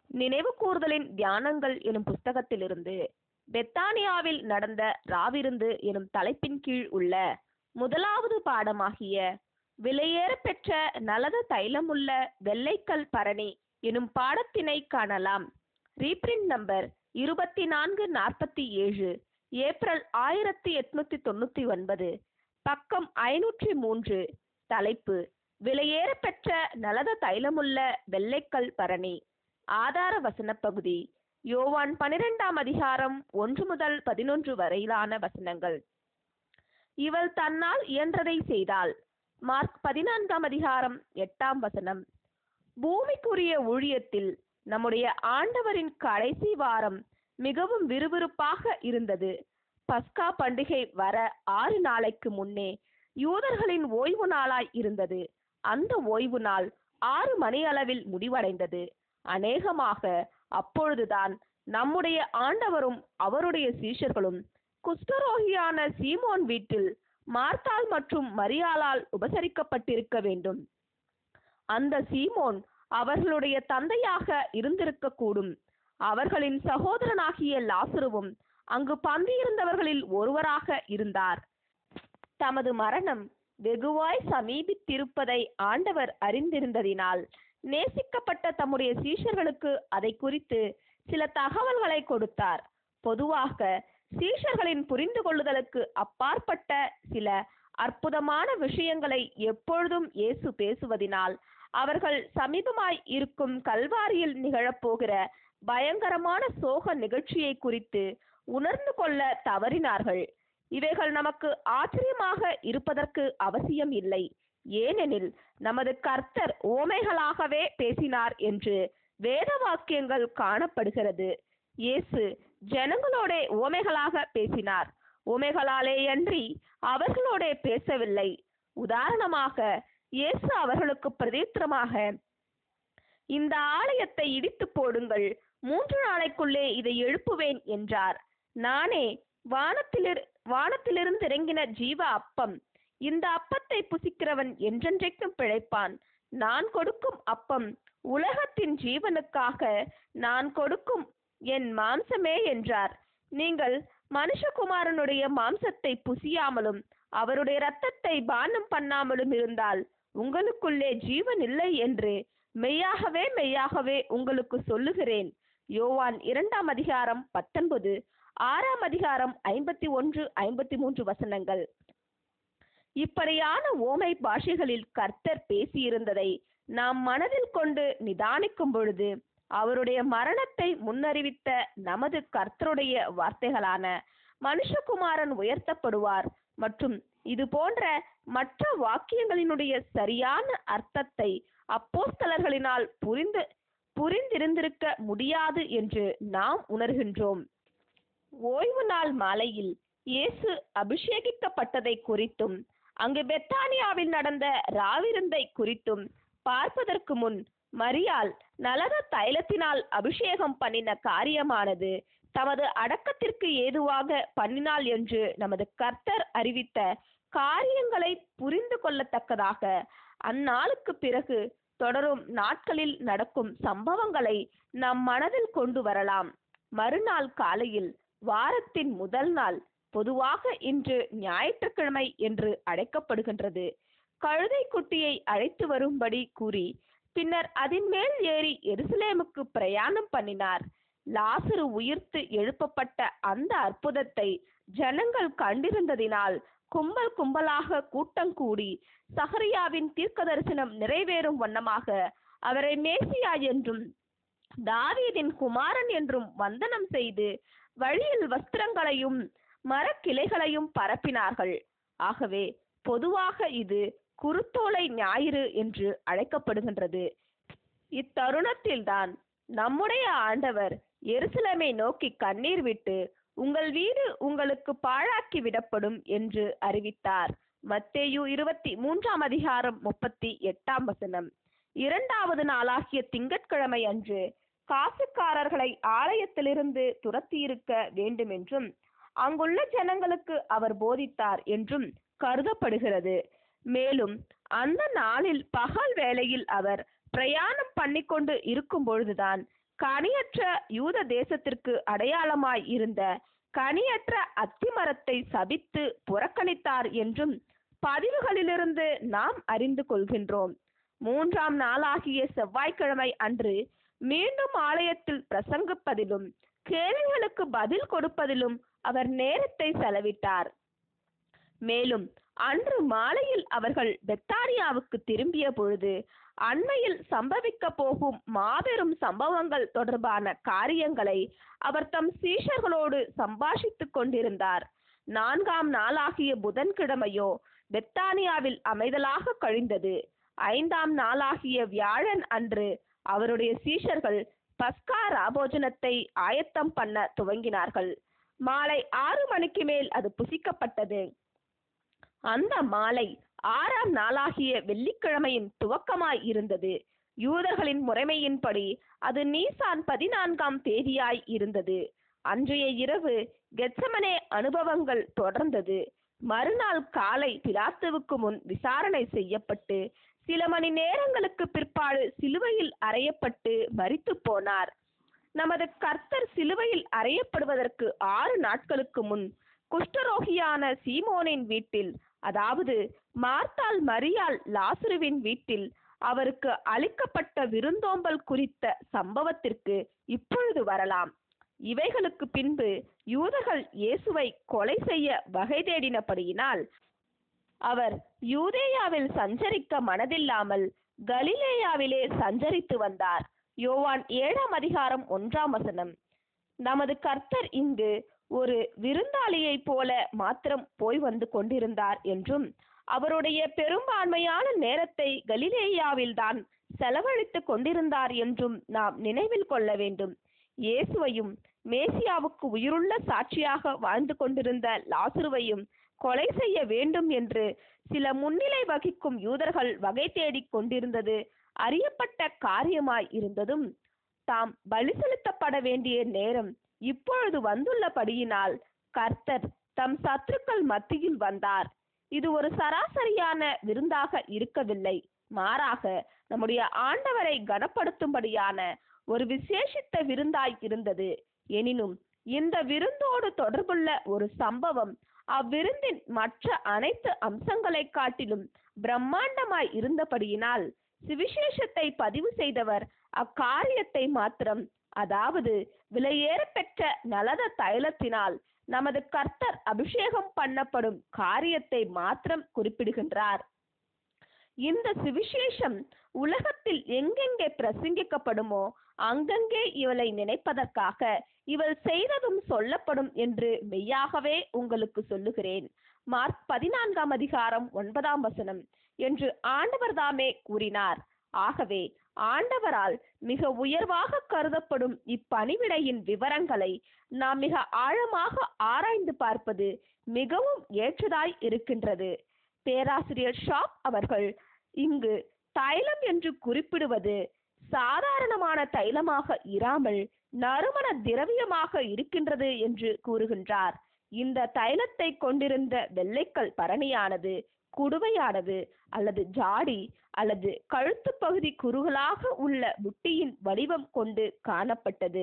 நினைவு கூர்தலின் தியானங்கள் எனும் புஸ்தகத்திலிருந்து பெத்தானியாவில் நடந்த ராவிருந்து எனும் தலைப்பின் கீழ் உள்ள முதலாவது பாடமாகிய விலையேற பெற்ற நலத தைலமுள்ள வெள்ளைக்கல் பரணி எனும் பாடத்தினை காணலாம் ரீப்ரிண்ட் நம்பர் இருபத்தி நான்கு நாற்பத்தி ஏழு ஏப்ரல் ஆயிரத்தி எட்நூத்தி தொண்ணூத்தி ஒன்பது பக்கம் ஐநூற்றி மூன்று தலைப்பு விலையேற பெற்ற நலத தைலமுள்ள வெள்ளைக்கல் பரணி ஆதார வசன பகுதி யோவான் பனிரெண்டாம் அதிகாரம் ஒன்று முதல் பதினொன்று வரையிலான வசனங்கள் இவள் தன்னால் இயன்றதை செய்தாள் மார்க் பதினான்காம் அதிகாரம் எட்டாம் வசனம் பூமிக்குரிய ஊழியத்தில் நம்முடைய ஆண்டவரின் கடைசி வாரம் மிகவும் விறுவிறுப்பாக இருந்தது பஸ்கா பண்டிகை வர ஆறு நாளைக்கு முன்னே யூதர்களின் ஓய்வு நாளாய் இருந்தது அந்த ஓய்வு நாள் ஆறு மணி அளவில் முடிவடைந்தது அநேகமாக அப்பொழுதுதான் நம்முடைய ஆண்டவரும் அவருடைய சீஷர்களும் குஷ்டரோகியான சீமோன் வீட்டில் மார்த்தாள் மற்றும் மரியாளால் உபசரிக்கப்பட்டிருக்க வேண்டும் அந்த சீமோன் அவர்களுடைய தந்தையாக இருந்திருக்கக்கூடும் அவர்களின் சகோதரனாகிய லாசருவும் அங்கு பந்தியிருந்தவர்களில் ஒருவராக இருந்தார் தமது மரணம் வெகுவாய் சமீபித்திருப்பதை ஆண்டவர் அறிந்திருந்ததினால் நேசிக்கப்பட்ட தம்முடைய சீஷர்களுக்கு அதை குறித்து சில தகவல்களை கொடுத்தார் பொதுவாக சீஷர்களின் புரிந்து கொள்ளுதலுக்கு அப்பாற்பட்ட சில அற்புதமான விஷயங்களை எப்பொழுதும் இயேசு பேசுவதினால் அவர்கள் சமீபமாய் இருக்கும் கல்வாரியில் நிகழப்போகிற பயங்கரமான சோக நிகழ்ச்சியை குறித்து உணர்ந்து கொள்ள தவறினார்கள் இவைகள் நமக்கு ஆச்சரியமாக இருப்பதற்கு அவசியம் இல்லை ஏனெனில் நமது கர்த்தர் ஓமைகளாகவே பேசினார் என்று வேத வாக்கியங்கள் காணப்படுகிறது இயேசு ஜனங்களோட ஓமைகளாக பேசினார் ஓமைகளாலேயன்றி அவர்களோட பேசவில்லை உதாரணமாக இயேசு அவர்களுக்கு பிரதித்திரமாக இந்த ஆலயத்தை இடித்து போடுங்கள் மூன்று நாளைக்குள்ளே இதை எழுப்புவேன் என்றார் நானே வானத்திலிரு வானத்திலிருந்து இறங்கின ஜீவ அப்பம் இந்த அப்பத்தை புசிக்கிறவன் என்றென்றைக்கும் பிழைப்பான் நான் கொடுக்கும் அப்பம் உலகத்தின் ஜீவனுக்காக நான் கொடுக்கும் என் மாம்சமே என்றார் நீங்கள் மனுஷகுமாரனுடைய மாம்சத்தை புசியாமலும் அவருடைய இரத்தத்தை பானம் பண்ணாமலும் இருந்தால் உங்களுக்குள்ளே ஜீவன் இல்லை என்று மெய்யாகவே மெய்யாகவே உங்களுக்கு சொல்லுகிறேன் யோவான் இரண்டாம் அதிகாரம் பத்தொன்பது ஆறாம் அதிகாரம் ஐம்பத்தி ஒன்று ஐம்பத்தி மூன்று வசனங்கள் இப்படியான ஓமை பாஷைகளில் கர்த்தர் பேசியிருந்ததை நாம் மனதில் கொண்டு நிதானிக்கும் பொழுது அவருடைய மரணத்தை முன்னறிவித்த நமது கர்த்தருடைய வார்த்தைகளான மனுஷகுமாரன் உயர்த்தப்படுவார் மற்றும் இது போன்ற மற்ற வாக்கியங்களினுடைய சரியான அர்த்தத்தை அப்போஸ்தலர்களினால் புரிந்து புரிந்திருந்திருக்க முடியாது என்று நாம் உணர்கின்றோம் ஓய்வு நாள் மாலையில் இயேசு அபிஷேகிக்கப்பட்டதை குறித்தும் அங்கு பெத்தானியாவில் நடந்த ராவிருந்தை குறித்தும் பார்ப்பதற்கு முன் மரியாள் நலத தைலத்தினால் அபிஷேகம் பண்ணின காரியமானது தமது அடக்கத்திற்கு ஏதுவாக பண்ணினாள் என்று நமது கர்த்தர் அறிவித்த காரியங்களை புரிந்து கொள்ளத்தக்கதாக அந்நாளுக்கு பிறகு தொடரும் நாட்களில் நடக்கும் சம்பவங்களை நம் மனதில் கொண்டு வரலாம் மறுநாள் காலையில் வாரத்தின் முதல் நாள் பொதுவாக இன்று ஞாயிற்றுக்கிழமை என்று அழைக்கப்படுகின்றது கழுதை குட்டியை அழைத்து வரும்படி கூறி பின்னர் அதன் மேல் ஏறி எருசலேமுக்கு பிரயாணம் பண்ணினார் லாசரு உயிர்த்து எழுப்பப்பட்ட அந்த அற்புதத்தை ஜனங்கள் கண்டிருந்ததினால் கும்பல் கும்பலாக கூட்டம் கூடி சகரியாவின் தீர்க்க தரிசனம் நிறைவேறும் வண்ணமாக அவரை மேசியா என்றும் தாவீதின் குமாரன் என்றும் வந்தனம் செய்து வழியில் வஸ்திரங்களையும் மரக்கிளைகளையும் பரப்பினார்கள் ஆகவே பொதுவாக இது குருத்தோலை ஞாயிறு என்று அழைக்கப்படுகின்றது இத்தருணத்தில்தான் நம்முடைய ஆண்டவர் எருசலேமை நோக்கி கண்ணீர் விட்டு உங்கள் வீடு உங்களுக்கு பாழாக்கி விடப்படும் என்று அறிவித்தார் மத்தேயு இருபத்தி மூன்றாம் அதிகாரம் முப்பத்தி எட்டாம் வசனம் இரண்டாவது நாளாகிய திங்கட்கிழமை அன்று காசுக்காரர்களை ஆலயத்திலிருந்து துரத்தியிருக்க வேண்டுமென்றும் அங்குள்ள ஜனங்களுக்கு அவர் போதித்தார் என்றும் கருதப்படுகிறது மேலும் அந்த நாளில் பகல் வேளையில் அவர் பிரயாணம் பண்ணிக்கொண்டு இருக்கும் பொழுதுதான் கனியற்ற யூத தேசத்திற்கு அடையாளமாய் இருந்த கனியற்ற அத்திமரத்தை சபித்து புறக்கணித்தார் என்றும் பதிவுகளிலிருந்து நாம் அறிந்து கொள்கின்றோம் மூன்றாம் நாளாகிய செவ்வாய்க்கிழமை அன்று மீண்டும் ஆலயத்தில் பிரசங்கிப்பதிலும் கேள்விகளுக்கு பதில் கொடுப்பதிலும் அவர் நேரத்தை செலவிட்டார் மேலும் அன்று மாலையில் அவர்கள் பெத்தானியாவுக்கு திரும்பிய பொழுது அண்மையில் சம்பவிக்க போகும் மாபெரும் சம்பவங்கள் தொடர்பான காரியங்களை அவர் தம் சீஷர்களோடு சம்பாஷித்துக் கொண்டிருந்தார் நான்காம் நாளாகிய புதன்கிழமையோ பெத்தானியாவில் அமைதலாக கழிந்தது ஐந்தாம் நாளாகிய வியாழன் அன்று அவருடைய சீஷர்கள் பஸ்கா ராபோஜனத்தை ஆயத்தம் பண்ண துவங்கினார்கள் மாலை ஆறு மணிக்கு மேல் அது புசிக்கப்பட்டது அந்த மாலை ஆறாம் நாளாகிய வெள்ளிக்கிழமையின் துவக்கமாய் இருந்தது யூதர்களின் முறைமையின்படி அது நீசான் பதினான்காம் தேதியாய் இருந்தது அன்றைய இரவு கெத்சமனே அனுபவங்கள் தொடர்ந்தது மறுநாள் காலை பிலாத்துவுக்கு முன் விசாரணை செய்யப்பட்டு சில மணி நேரங்களுக்கு பிற்பாடு சிலுவையில் அறையப்பட்டு மரித்து போனார் நமது கர்த்தர் சிலுவையில் அறையப்படுவதற்கு ஆறு நாட்களுக்கு முன் குஷ்டரோகியான சீமோனின் வீட்டில் அதாவது மார்த்தாள் மரியாள் லாசுருவின் வீட்டில் அவருக்கு அளிக்கப்பட்ட விருந்தோம்பல் குறித்த சம்பவத்திற்கு இப்பொழுது வரலாம் இவைகளுக்கு பின்பு யூதர்கள் இயேசுவை கொலை செய்ய வகை தேடினபடியினால் அவர் யூதேயாவில் சஞ்சரிக்க மனதில்லாமல் கலிலேயாவிலே சஞ்சரித்து வந்தார் யோவான் ஏழாம் அதிகாரம் ஒன்றாம் வசனம் நமது கர்த்தர் இங்கு ஒரு விருந்தாளியைப் போல மாத்திரம் போய் வந்து கொண்டிருந்தார் என்றும் அவருடைய பெரும்பான்மையான நேரத்தை கலிலேயாவில்தான் செலவழித்துக் கொண்டிருந்தார் என்றும் நாம் நினைவில் கொள்ள வேண்டும் இயேசுவையும் மேசியாவுக்கு உயிருள்ள சாட்சியாக வாழ்ந்து கொண்டிருந்த லாசுருவையும் கொலை செய்ய வேண்டும் என்று சில முன்னிலை வகிக்கும் யூதர்கள் வகை தேடிக் கொண்டிருந்தது அறியப்பட்ட காரியமாய் இருந்ததும் தாம் பலி செலுத்தப்பட வேண்டிய நேரம் இப்பொழுது வந்துள்ளபடியினால் கர்த்தர் தம் சத்துருக்கள் மத்தியில் வந்தார் இது ஒரு சராசரியான விருந்தாக இருக்கவில்லை மாறாக நம்முடைய ஆண்டவரை கனப்படுத்தும்படியான ஒரு விசேஷித்த விருந்தாய் இருந்தது எனினும் இந்த விருந்தோடு தொடர்புள்ள ஒரு சம்பவம் அவ்விருந்தின் மற்ற அனைத்து அம்சங்களை காட்டிலும் பிரம்மாண்டமாய் இருந்தபடியினால் சுவிசேஷத்தை பதிவு செய்தவர் அக்காரியத்தை மாத்திரம் அதாவது விலையேற பெற்ற நலத தைலத்தினால் நமது கர்த்தர் அபிஷேகம் பண்ணப்படும் காரியத்தை மாத்திரம் குறிப்பிடுகின்றார் இந்த சுவிசேஷம் உலகத்தில் எங்கெங்கே பிரசங்கிக்கப்படுமோ அங்கங்கே இவளை நினைப்பதற்காக இவள் செய்ததும் சொல்லப்படும் என்று மெய்யாகவே உங்களுக்கு சொல்லுகிறேன் மார்க் பதினான்காம் அதிகாரம் ஒன்பதாம் வசனம் என்று ஆண்டவர் தாமே கூறினார் ஆகவே ஆண்டவரால் மிக உயர்வாக கருதப்படும் இப்பணிவிடையின் விவரங்களை நாம் மிக ஆழமாக ஆராய்ந்து பார்ப்பது மிகவும் ஏற்றதாய் இருக்கின்றது பேராசிரியர் ஷாப் அவர்கள் இங்கு தைலம் என்று குறிப்பிடுவது சாதாரணமான தைலமாக இராமல் நறுமண திரவியமாக இருக்கின்றது என்று கூறுகின்றார் இந்த தைலத்தை கொண்டிருந்த வெள்ளைக்கல் பரணியானது குடுவையானது அல்லது ஜாடி அல்லது கழுத்து பகுதி குறுகலாக உள்ள புட்டியின் வடிவம் கொண்டு காணப்பட்டது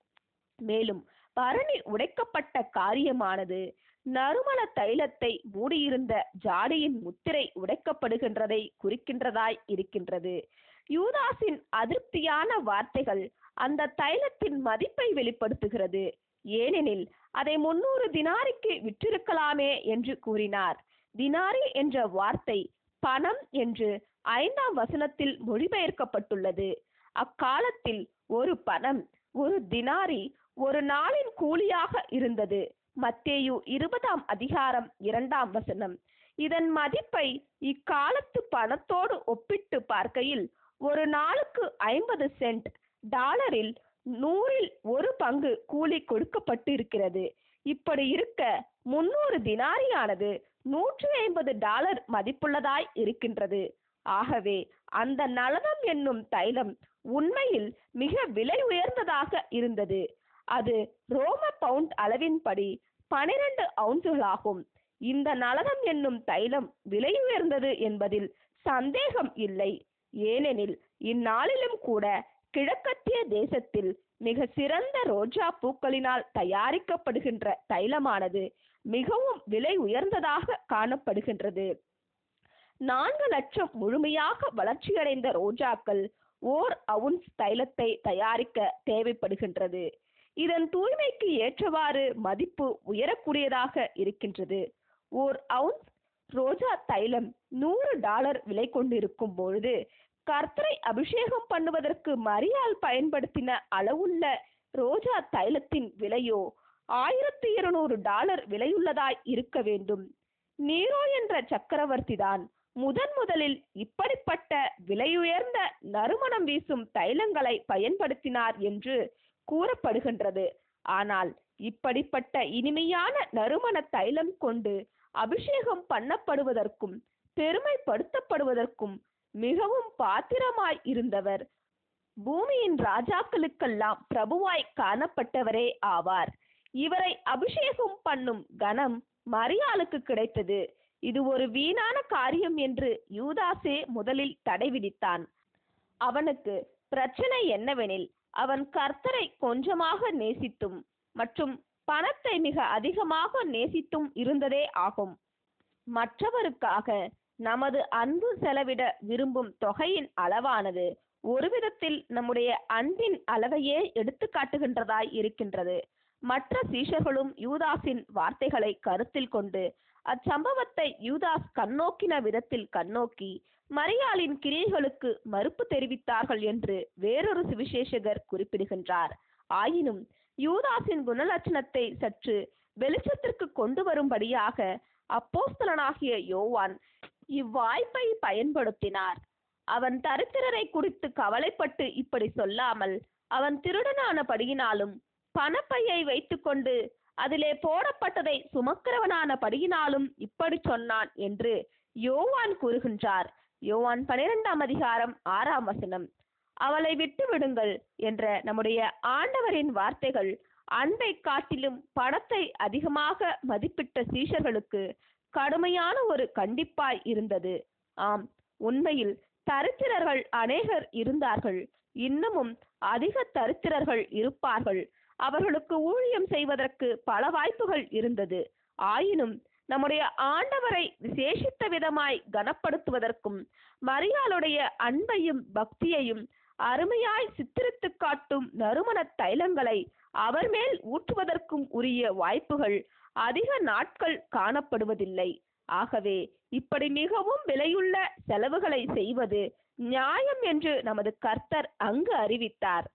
மேலும் பரணி உடைக்கப்பட்ட காரியமானது நறுமண தைலத்தை மூடியிருந்த ஜாடியின் முத்திரை உடைக்கப்படுகின்றதை குறிக்கின்றதாய் இருக்கின்றது யூதாஸின் அதிருப்தியான வார்த்தைகள் அந்த தைலத்தின் மதிப்பை வெளிப்படுத்துகிறது ஏனெனில் அதை முன்னூறு தினாரிக்கு விற்றிருக்கலாமே என்று கூறினார் தினாரி என்ற வார்த்தை பணம் என்று ஐந்தாம் வசனத்தில் மொழிபெயர்க்கப்பட்டுள்ளது அக்காலத்தில் ஒரு பணம் ஒரு தினாரி ஒரு நாளின் கூலியாக இருந்தது மத்தேயு இருபதாம் அதிகாரம் இரண்டாம் வசனம் இதன் மதிப்பை இக்காலத்து பணத்தோடு ஒப்பிட்டு பார்க்கையில் ஒரு நாளுக்கு ஐம்பது சென்ட் டாலரில் நூறில் ஒரு பங்கு கூலி கொடுக்கப்பட்டு இருக்கிறது இப்படி இருக்க முன்னூறு தினாரியானது நூற்றி ஐம்பது டாலர் மதிப்புள்ளதாய் இருக்கின்றது ஆகவே அந்த நலனம் என்னும் தைலம் உண்மையில் மிக விலை உயர்ந்ததாக இருந்தது அது ரோம பவுண்ட் அளவின்படி பனிரெண்டு அவுன்சுகளாகும் இந்த நலனம் என்னும் தைலம் விலை உயர்ந்தது என்பதில் சந்தேகம் இல்லை ஏனெனில் இந்நாளிலும் கூட கிழக்கத்திய தேசத்தில் மிக சிறந்த ரோஜா பூக்களினால் தயாரிக்கப்படுகின்ற தைலமானது மிகவும் விலை உயர்ந்ததாக காணப்படுகின்றது நான்கு லட்சம் முழுமையாக வளர்ச்சியடைந்த ரோஜாக்கள் ஓர் அவுன்ஸ் தைலத்தை தயாரிக்க தேவைப்படுகின்றது இதன் தூய்மைக்கு ஏற்றவாறு மதிப்பு உயரக்கூடியதாக இருக்கின்றது ஓர் அவுன்ஸ் ரோஜா தைலம் நூறு டாலர் விலை கொண்டிருக்கும் பொழுது கர்த்தரை அபிஷேகம் பண்ணுவதற்கு மரியாள் பயன்படுத்தின அளவுள்ள ரோஜா தைலத்தின் விலையோ ஆயிரத்தி இருநூறு டாலர் விலையுள்ளதாய் இருக்க வேண்டும் நீரோ என்ற சக்கரவர்த்தி தான் முதன் முதலில் இப்படிப்பட்ட விலையுயர்ந்த நறுமணம் வீசும் தைலங்களை பயன்படுத்தினார் என்று கூறப்படுகின்றது ஆனால் இப்படிப்பட்ட இனிமையான நறுமண தைலம் கொண்டு அபிஷேகம் பண்ணப்படுவதற்கும் பெருமைப்படுத்தப்படுவதற்கும் மிகவும் பாத்திரமாய் இருந்தவர் பூமியின் ராஜாக்களுக்கெல்லாம் பிரபுவாய் காணப்பட்டவரே ஆவார் இவரை அபிஷேகம் பண்ணும் கணம் மரியாளுக்கு கிடைத்தது இது ஒரு வீணான காரியம் என்று யூதாசே முதலில் தடை விதித்தான் அவனுக்கு பிரச்சனை என்னவெனில் அவன் கர்த்தரை கொஞ்சமாக நேசித்தும் மற்றும் பணத்தை மிக அதிகமாக நேசித்தும் இருந்ததே ஆகும் மற்றவருக்காக நமது அன்பு செலவிட விரும்பும் தொகையின் அளவானது ஒரு விதத்தில் நம்முடைய அன்பின் அளவையே எடுத்து காட்டுகின்றதாய் இருக்கின்றது மற்ற சீஷர்களும் யூதாஸின் வார்த்தைகளை கருத்தில் கொண்டு அச்சம்பவத்தை யூதாஸ் கண்ணோக்கின விதத்தில் கண்ணோக்கி மரியாளின் கிரியைகளுக்கு மறுப்பு தெரிவித்தார்கள் என்று வேறொரு சுவிசேஷகர் குறிப்பிடுகின்றார் ஆயினும் யூதாஸின் குணலட்சணத்தை சற்று வெளிச்சத்திற்கு கொண்டு வரும்படியாக அப்போஸ்தலனாகிய யோவான் இவ்வாய்ப்பை பயன்படுத்தினார் அவன் தரித்திரரை குறித்து கவலைப்பட்டு இப்படி சொல்லாமல் அவன் திருடனானபடியினாலும் பணப்பையை வைத்துக்கொண்டு அதிலே போடப்பட்டதை சுமக்கிறவனான படியினாலும் இப்படி சொன்னான் என்று யோவான் கூறுகின்றார் யோவான் பனிரெண்டாம் அதிகாரம் ஆறாம் வசனம் அவளை விட்டு விடுங்கள் என்ற நம்முடைய ஆண்டவரின் வார்த்தைகள் அன்பை காட்டிலும் பணத்தை அதிகமாக மதிப்பிட்ட சீஷர்களுக்கு கடுமையான ஒரு கண்டிப்பாய் இருந்தது ஆம் உண்மையில் தரித்திரர்கள் அநேகர் இருந்தார்கள் இன்னமும் அதிக தரித்திரர்கள் இருப்பார்கள் அவர்களுக்கு ஊழியம் செய்வதற்கு பல வாய்ப்புகள் இருந்தது ஆயினும் நம்முடைய ஆண்டவரை விசேஷித்த விதமாய் கனப்படுத்துவதற்கும் மரியாளுடைய அன்பையும் பக்தியையும் அருமையாய் சித்தரித்து காட்டும் நறுமண தைலங்களை அவர் மேல் ஊற்றுவதற்கும் உரிய வாய்ப்புகள் அதிக நாட்கள் காணப்படுவதில்லை ஆகவே இப்படி மிகவும் விலையுள்ள செலவுகளை செய்வது நியாயம் என்று நமது கர்த்தர் அங்கு அறிவித்தார்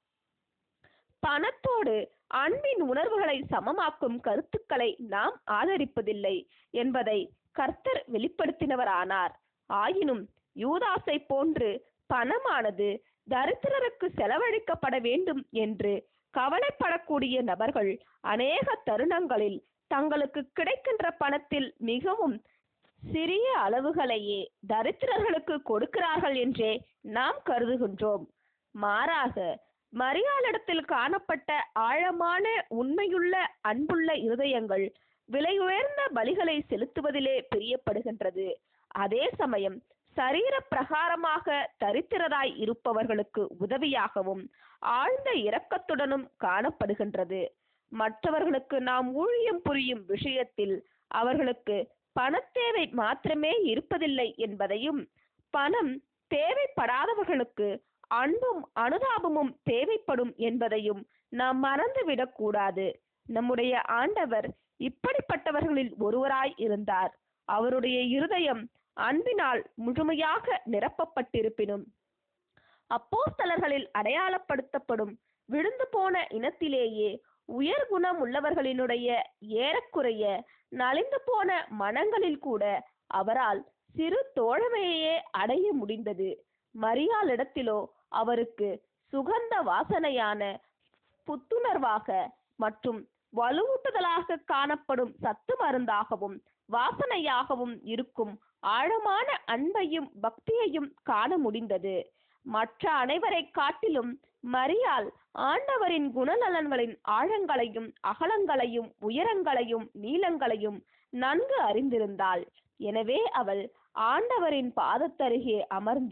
பணத்தோடு அன்பின் உணர்வுகளை சமமாக்கும் கருத்துக்களை நாம் ஆதரிப்பதில்லை என்பதை கர்த்தர் வெளிப்படுத்தினவரானார் ஆயினும் யூதாசை போன்று பணமானது தரித்திரருக்கு செலவழிக்கப்பட வேண்டும் என்று கவலைப்படக்கூடிய நபர்கள் அநேக தருணங்களில் தங்களுக்கு கிடைக்கின்ற பணத்தில் மிகவும் சிறிய அளவுகளையே தரித்திரர்களுக்கு கொடுக்கிறார்கள் என்றே நாம் கருதுகின்றோம் மாறாக மரியாளிடத்தில் காணப்பட்ட ஆழமான உண்மையுள்ள அன்புள்ள இருதயங்கள் விலை உயர்ந்த பலிகளை செலுத்துவதிலே பிரியப்படுகின்றது அதே சமயம் சரீர பிரகாரமாக தரித்திரராய் இருப்பவர்களுக்கு உதவியாகவும் ஆழ்ந்த இரக்கத்துடனும் காணப்படுகின்றது மற்றவர்களுக்கு நாம் ஊழியம் புரியும் விஷயத்தில் அவர்களுக்கு பணத்தேவை மாத்திரமே இருப்பதில்லை என்பதையும் பணம் தேவைப்படாதவர்களுக்கு அன்பும் அனுதாபமும் தேவைப்படும் என்பதையும் நாம் மறந்துவிடக் கூடாது நம்முடைய ஆண்டவர் இப்படிப்பட்டவர்களில் ஒருவராய் இருந்தார் அவருடைய இருதயம் அன்பினால் முழுமையாக நிரப்பப்பட்டிருப்பினும் அப்போஸ்தலர்களில் அடையாளப்படுத்தப்படும் விழுந்து போன இனத்திலேயே உயர் குணம் உள்ளவர்களினுடைய ஏறக்குறைய நலிந்து போன மனங்களில் கூட அவரால் சிறு தோழமையையே அடைய முடிந்தது மரியாளிடத்திலோ அவருக்கு சுகந்த வாசனையான புத்துணர்வாக மற்றும் வலுவூட்டுதலாக காணப்படும் சத்து மருந்தாகவும் வாசனையாகவும் இருக்கும் ஆழமான அன்பையும் பக்தியையும் காண முடிந்தது மற்ற அனைவரை காட்டிலும் மரியாள் ஆண்டவரின் குணநலன்களின் ஆழங்களையும் அகலங்களையும் உயரங்களையும் நீளங்களையும் நன்கு அறிந்திருந்தாள் எனவே அவள் ஆண்டவரின் பாதத்தருகே அமர்ந்து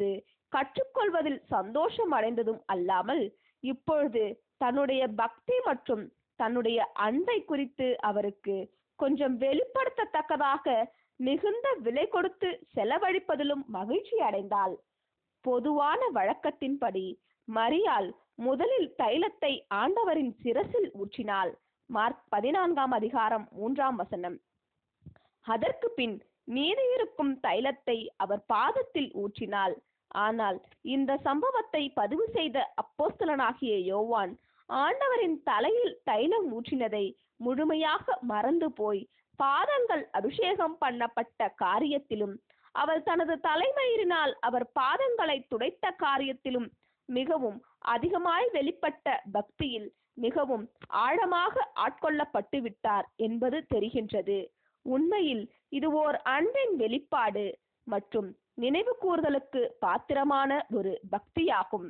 கற்றுக்கொள்வதில் சந்தோஷம் அடைந்ததும் அல்லாமல் இப்பொழுது தன்னுடைய பக்தி மற்றும் தன்னுடைய அன்பை குறித்து அவருக்கு கொஞ்சம் வெளிப்படுத்தத்தக்கதாக மிகுந்த விலை கொடுத்து செலவழிப்பதிலும் மகிழ்ச்சி அடைந்தாள் பொதுவான வழக்கத்தின்படி மரியாள் முதலில் தைலத்தை ஆண்டவரின் சிரசில் ஊற்றினாள் மார்க் பதினான்காம் அதிகாரம் மூன்றாம் வசனம் அதற்கு பின் மீதியிருக்கும் தைலத்தை அவர் பாதத்தில் ஊற்றினாள் ஆனால் இந்த சம்பவத்தை பதிவு செய்த அப்போஸ்தலனாகிய யோவான் ஆண்டவரின் தலையில் தைலம் ஊற்றினதை முழுமையாக மறந்து போய் பாதங்கள் அபிஷேகம் பண்ணப்பட்ட காரியத்திலும் அவள் தனது தலைமயிரினால் அவர் பாதங்களை துடைத்த காரியத்திலும் மிகவும் அதிகமாய் வெளிப்பட்ட பக்தியில் மிகவும் ஆழமாக ஆட்கொள்ளப்பட்டு விட்டார் என்பது தெரிகின்றது உண்மையில் இது ஓர் அன்பின் வெளிப்பாடு மற்றும் நினைவு கூறுதலுக்கு பாத்திரமான ஒரு பக்தியாகும்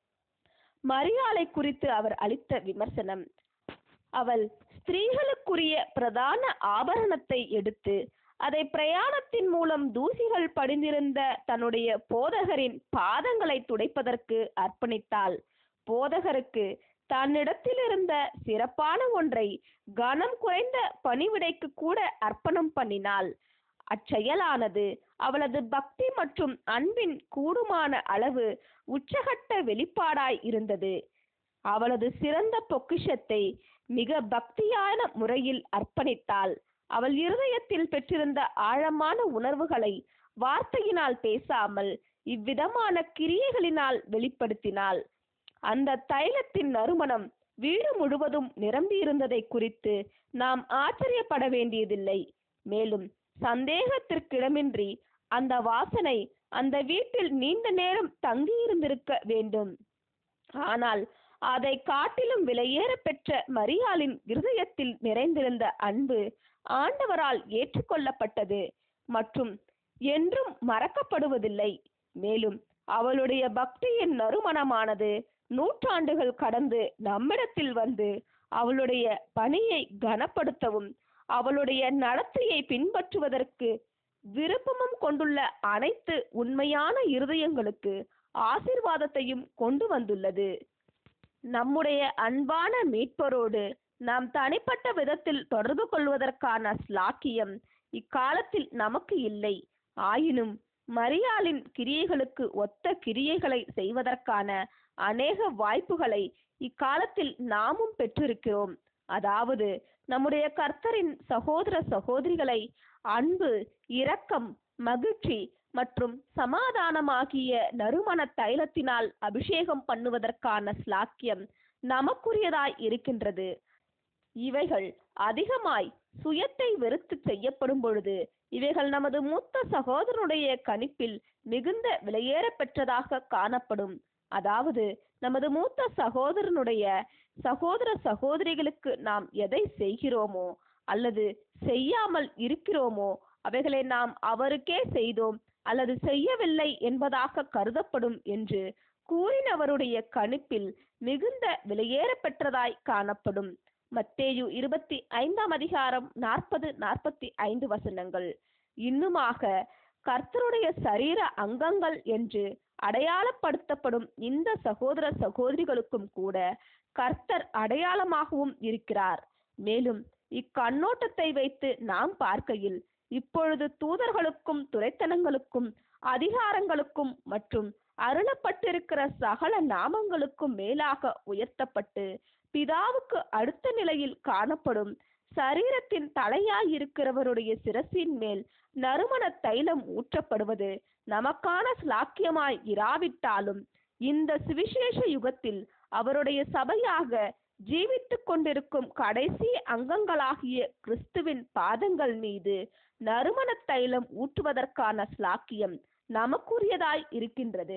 மரியாளை குறித்து அவர் அளித்த விமர்சனம் அவள் ஸ்திரீகளுக்குரிய பிரதான ஆபரணத்தை எடுத்து அதை பிரயாணத்தின் மூலம் தூசிகள் படிந்திருந்த தன்னுடைய போதகரின் பாதங்களை துடைப்பதற்கு அர்ப்பணித்தாள் போதகருக்கு தன்னிடத்தில் இருந்த சிறப்பான ஒன்றை கனம் குறைந்த பணிவிடைக்கு கூட அர்ப்பணம் பண்ணினாள் அச்செயலானது அவளது பக்தி மற்றும் அன்பின் கூடுமான அளவு உச்சகட்ட வெளிப்பாடாய் இருந்தது அவளது சிறந்த பொக்கிஷத்தை மிக பக்தியான முறையில் அர்ப்பணித்தாள் அவள் இருதயத்தில் பெற்றிருந்த ஆழமான உணர்வுகளை வார்த்தையினால் பேசாமல் இவ்விதமான கிரியைகளினால் வெளிப்படுத்தினாள் அந்த தைலத்தின் நறுமணம் வீடு முழுவதும் நிரம்பியிருந்ததை குறித்து நாம் ஆச்சரியப்பட வேண்டியதில்லை மேலும் சந்தேகத்திற்கிடமின்றி அந்த வாசனை அந்த வீட்டில் நீண்ட நேரம் தங்கியிருந்திருக்க வேண்டும் ஆனால் அதை காட்டிலும் விலையேற பெற்ற மரியாளின் இருதயத்தில் நிறைந்திருந்த அன்பு ஆண்டவரால் ஏற்றுக்கொள்ளப்பட்டது மற்றும் என்றும் மறக்கப்படுவதில்லை மேலும் அவளுடைய பக்தியின் நறுமணமானது நூற்றாண்டுகள் கடந்து நம்மிடத்தில் வந்து அவளுடைய பணியை கனப்படுத்தவும் அவளுடைய நடத்தையை பின்பற்றுவதற்கு விருப்பமும் கொண்டுள்ள அனைத்து உண்மையான இருதயங்களுக்கு ஆசிர்வாதத்தையும் கொண்டு வந்துள்ளது நம்முடைய அன்பான மீட்பரோடு நாம் தனிப்பட்ட விதத்தில் தொடர்பு கொள்வதற்கான ஸ்லாக்கியம் இக்காலத்தில் நமக்கு இல்லை ஆயினும் மரியாளின் கிரியைகளுக்கு ஒத்த கிரியைகளை செய்வதற்கான அநேக வாய்ப்புகளை இக்காலத்தில் நாமும் பெற்றிருக்கிறோம் அதாவது நம்முடைய கர்த்தரின் சகோதர சகோதரிகளை அன்பு இரக்கம் மகிழ்ச்சி மற்றும் சமாதானமாகிய நறுமண தைலத்தினால் அபிஷேகம் பண்ணுவதற்கான ஸ்லாக்கியம் நமக்குரியதாய் இருக்கின்றது இவைகள் அதிகமாய் சுயத்தை வெறுத்து செய்யப்படும் பொழுது இவைகள் நமது மூத்த சகோதரனுடைய கணிப்பில் மிகுந்த விலையேற பெற்றதாக காணப்படும் அதாவது நமது மூத்த சகோதரனுடைய சகோதர சகோதரிகளுக்கு நாம் எதை செய்கிறோமோ அல்லது செய்யாமல் இருக்கிறோமோ அவைகளை நாம் அவருக்கே செய்தோம் அல்லது செய்யவில்லை என்பதாக கருதப்படும் என்று கூறினவருடைய கணிப்பில் மிகுந்த விலையேற பெற்றதாய் காணப்படும் மத்தேயு இருபத்தி ஐந்தாம் அதிகாரம் நாற்பது நாற்பத்தி ஐந்து வசனங்கள் இன்னுமாக கர்த்தருடைய சரீர அங்கங்கள் என்று அடையாளப்படுத்தப்படும் இந்த சகோதர சகோதரிகளுக்கும் கூட கர்த்தர் அடையாளமாகவும் இருக்கிறார் மேலும் இக்கண்ணோட்டத்தை வைத்து நாம் பார்க்கையில் இப்பொழுது தூதர்களுக்கும் துரைத்தனங்களுக்கும் அதிகாரங்களுக்கும் மற்றும் அருளப்பட்டிருக்கிற சகல நாமங்களுக்கும் மேலாக உயர்த்தப்பட்டு பிதாவுக்கு அடுத்த நிலையில் காணப்படும் சரீரத்தின் தலையாயிருக்கிறவருடைய சிரசின் மேல் நறுமண தைலம் ஊற்றப்படுவது நமக்கான ஸ்லாக்கியமாய் இராவிட்டாலும் இந்த சுவிசேஷ யுகத்தில் அவருடைய சபையாக ஜீவித்துக் கொண்டிருக்கும் கடைசி அங்கங்களாகிய கிறிஸ்துவின் பாதங்கள் மீது நறுமண தைலம் ஊற்றுவதற்கான ஸ்லாக்கியம் நமக்குரியதாய் இருக்கின்றது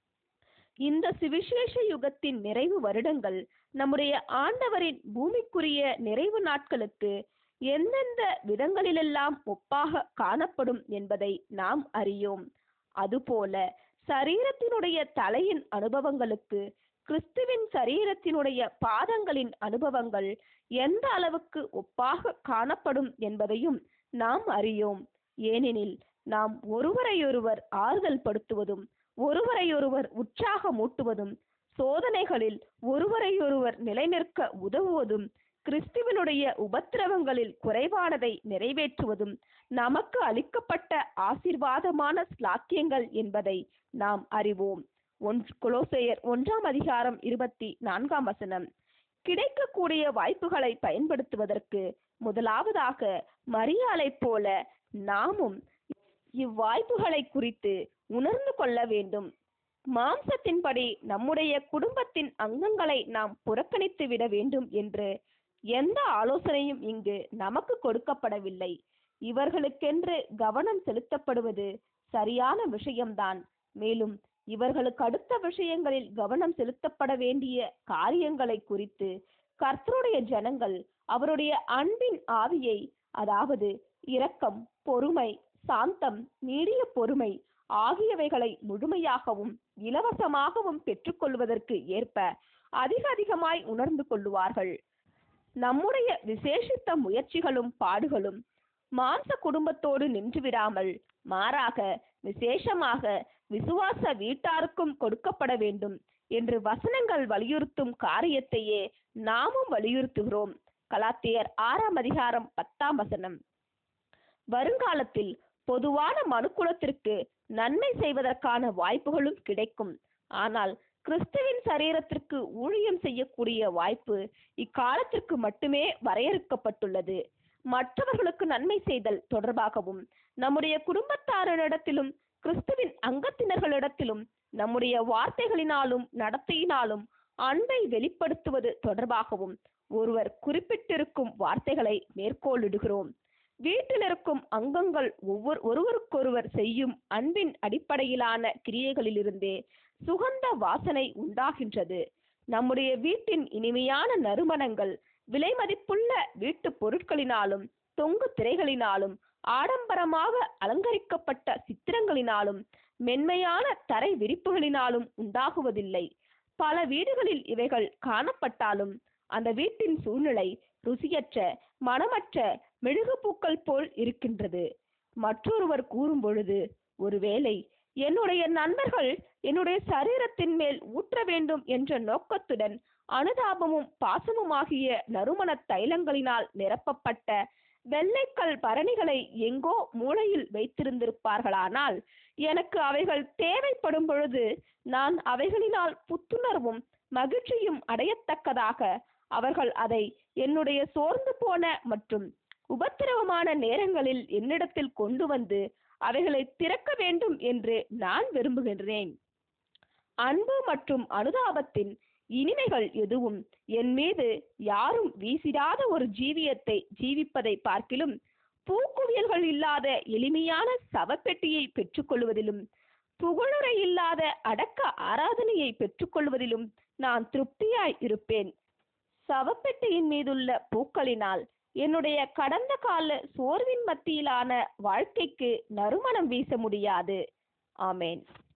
இந்த சுவிசேஷ யுகத்தின் நிறைவு வருடங்கள் நம்முடைய ஆண்டவரின் பூமிக்குரிய நிறைவு நாட்களுக்கு எந்தெந்த விதங்களிலெல்லாம் ஒப்பாக காணப்படும் என்பதை நாம் அறியோம் அதுபோல சரீரத்தினுடைய தலையின் அனுபவங்களுக்கு கிறிஸ்துவின் சரீரத்தினுடைய பாதங்களின் அனுபவங்கள் எந்த அளவுக்கு ஒப்பாக காணப்படும் என்பதையும் நாம் அறியோம் ஏனெனில் நாம் ஒருவரையொருவர் ஆறுதல் படுத்துவதும் ஒருவரையொருவர் உற்சாகமூட்டுவதும் சோதனைகளில் ஒருவரையொருவர் நிலைநிற்க உதவுவதும் கிறிஸ்துவனுடைய உபத்திரவங்களில் குறைவானதை நிறைவேற்றுவதும் நமக்கு அளிக்கப்பட்ட ஆசீர்வாதமான ஸ்லாக்கியங்கள் என்பதை நாம் அறிவோம் ஒன்று கொலோசையர் ஒன்றாம் அதிகாரம் இருபத்தி நான்காம் வசனம் கிடைக்கக்கூடிய வாய்ப்புகளை பயன்படுத்துவதற்கு முதலாவதாக மரியாளைப் போல நாமும் இவ்வாய்ப்புகளை குறித்து உணர்ந்து கொள்ள வேண்டும் மாம்சத்தின்படி நம்முடைய குடும்பத்தின் அங்கங்களை நாம் புறக்கணித்து விட வேண்டும் என்று எந்த ஆலோசனையும் இங்கு நமக்கு கொடுக்கப்படவில்லை இவர்களுக்கென்று கவனம் செலுத்தப்படுவது சரியான விஷயம்தான் மேலும் இவர்களுக்கு அடுத்த விஷயங்களில் கவனம் செலுத்தப்பட வேண்டிய காரியங்களை குறித்து கர்த்தருடைய ஜனங்கள் அவருடைய அன்பின் ஆவியை அதாவது இரக்கம் பொறுமை சாந்தம் நீடிய பொறுமை ஆகியவைகளை முழுமையாகவும் இலவசமாகவும் பெற்றுக்கொள்வதற்கு ஏற்ப அதிக அதிகமாய் உணர்ந்து கொள்ளுவார்கள் நம்முடைய விசேஷித்த முயற்சிகளும் பாடுகளும் மாம்ச குடும்பத்தோடு நின்றுவிடாமல் மாறாக விசேஷமாக விசுவாச வீட்டாருக்கும் கொடுக்கப்பட வேண்டும் என்று வசனங்கள் வலியுறுத்தும் காரியத்தையே நாமும் வலியுறுத்துகிறோம் கலாத்தியர் ஆறாம் அதிகாரம் பத்தாம் வசனம் வருங்காலத்தில் பொதுவான மனுக்குலத்திற்கு நன்மை செய்வதற்கான வாய்ப்புகளும் கிடைக்கும் ஆனால் கிறிஸ்துவின் சரீரத்திற்கு ஊழியம் செய்யக்கூடிய வாய்ப்பு இக்காலத்திற்கு மட்டுமே வரையறுக்கப்பட்டுள்ளது மற்றவர்களுக்கு நன்மை செய்தல் தொடர்பாகவும் நம்முடைய குடும்பத்தாரிடத்திலும் கிறிஸ்துவின் அங்கத்தினர்களிடத்திலும் நம்முடைய வார்த்தைகளினாலும் நடத்தையினாலும் அன்பை வெளிப்படுத்துவது தொடர்பாகவும் ஒருவர் குறிப்பிட்டிருக்கும் வார்த்தைகளை மேற்கோளிடுகிறோம் வீட்டில் இருக்கும் அங்கங்கள் ஒவ்வொரு ஒருவருக்கொருவர் செய்யும் அன்பின் அடிப்படையிலான கிரியைகளிலிருந்தே சுகந்த வாசனை உண்டாகின்றது நம்முடைய வீட்டின் இனிமையான நறுமணங்கள் விலைமதிப்புள்ள வீட்டு பொருட்களினாலும் தொங்கு திரைகளினாலும் ஆடம்பரமாக அலங்கரிக்கப்பட்ட சித்திரங்களினாலும் மென்மையான தரை விரிப்புகளினாலும் உண்டாகுவதில்லை பல வீடுகளில் இவைகள் காணப்பட்டாலும் அந்த வீட்டின் சூழ்நிலை ருசியற்ற மனமற்ற மெழுகுப்பூக்கள் போல் இருக்கின்றது மற்றொருவர் கூறும் பொழுது ஒருவேளை என்னுடைய நண்பர்கள் என்னுடைய சரீரத்தின் மேல் ஊற்ற வேண்டும் என்ற நோக்கத்துடன் அனுதாபமும் பாசமுமாகிய நறுமண தைலங்களினால் நிரப்பப்பட்ட வெள்ளைக்கல் பரணிகளை எங்கோ மூலையில் வைத்திருந்திருப்பார்களானால் எனக்கு அவைகள் தேவைப்படும் பொழுது நான் அவைகளினால் புத்துணர்வும் மகிழ்ச்சியும் அடையத்தக்கதாக அவர்கள் அதை என்னுடைய சோர்ந்து போன மற்றும் உபத்திரவமான நேரங்களில் என்னிடத்தில் கொண்டு வந்து அவைகளை திறக்க வேண்டும் என்று நான் விரும்புகின்றேன் அன்பு மற்றும் அனுதாபத்தின் இனிமைகள் எதுவும் என் மீது யாரும் வீசிடாத ஒரு ஜீவியத்தை ஜீவிப்பதை பார்க்கிலும் பூக்குவியல்கள் இல்லாத எளிமையான சவப்பெட்டியை பெற்றுக்கொள்வதிலும் புகழுரை இல்லாத அடக்க ஆராதனையை பெற்றுக்கொள்வதிலும் நான் திருப்தியாய் இருப்பேன் சவப்பெட்டியின் மீதுள்ள பூக்களினால் என்னுடைய கடந்த கால சோர்வின் மத்தியிலான வாழ்க்கைக்கு நறுமணம் வீச முடியாது ஆமேன்